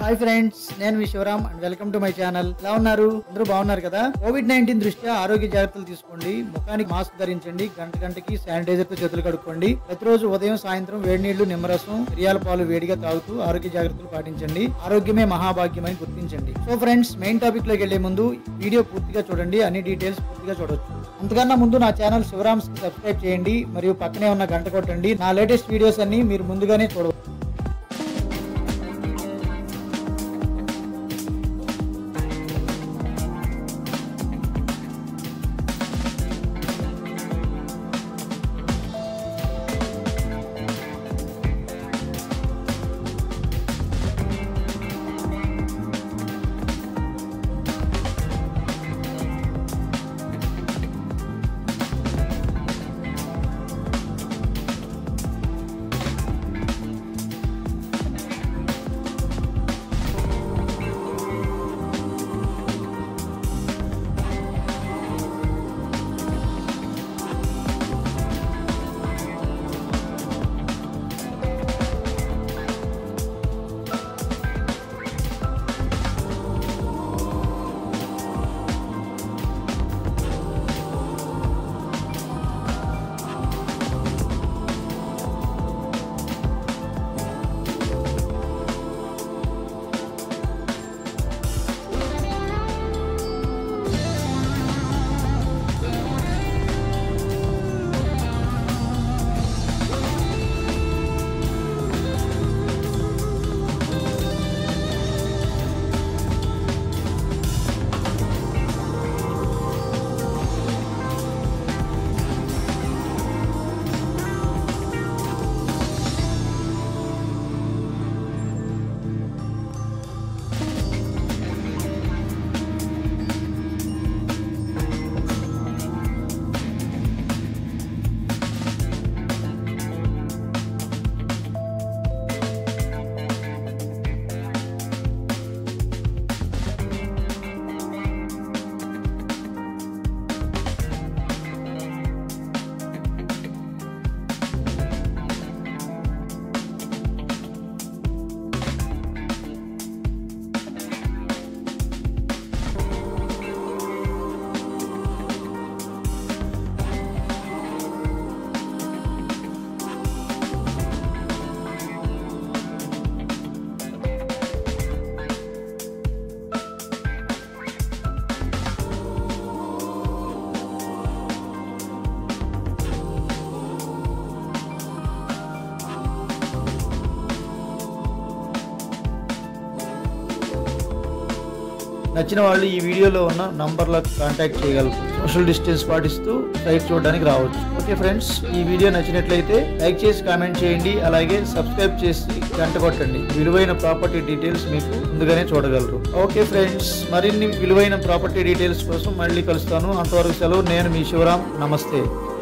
hi friends నేను మీ Shivaram and welcome to my channel ఎలా ఉన్నారు అందరూ బాగున్నారు కదా కోవిడ్ నైన్టీన్ దృష్ట్యా ఆరోగ్య జాగ్రత్తలు తీసుకోండి ముఖానికి మాస్క్ ధరించండి గంట గంటకి శానిటైజర్ తో చేతులు కడుక్కోండి ప్రతిరోజు ఉదయం సాయంత్రం వేడి నీళ్లు నిమ్మరసం మిరియాల పాలు వేడిగా తాగుతూ ఆరోగ్య జాగ్రత్తలు పాటించండి ఆరోగ్యమే మహాభాగ్యం అని గుర్తించండి సో ఫ్రెండ్స్ మెయిన్ టాపిక్ లోకి వెళ్లే ముందు వీడియో పూర్తిగా చూడండి అన్ని డీటెయిల్స్ పూర్తిగా చూడొచ్చు అంతకన్నా ముందు నా ఛానల్ శివరామ్స్ కి సబ్స్క్రైబ్ చేయండి మరియు పక్కనే ఉన్న గంట కొట్టండి నా లేటెస్ట్ వీడియోస్ అన్ని మీరు ముందుగానే చూడవచ్చు నచ్చిన వాళ్ళు ఈ వీడియోలో ఉన్న నంబర్లకు కాంటాక్ట్ చేయగలరు సోషల్ డిస్టెన్స్ పాటిస్తూ సైట్ చూడడానికి రావచ్చు ఓకే ఫ్రెండ్స్ ఈ వీడియో నచ్చినట్లయితే లైక్ చేసి కామెంట్ చేయండి అలాగే సబ్స్క్రైబ్ చేసి గంట కొట్టండి విలువైన ప్రాపర్టీ డీటెయిల్స్ మీకు ముందుగానే చూడగలరు ఓకే ఫ్రెండ్స్ మరిన్ని విలువైన ప్రాపర్టీ డీటెయిల్స్ కోసం మళ్ళీ కలుస్తాను అంతవరకు సెలవు నేను మీ శివరాం నమస్తే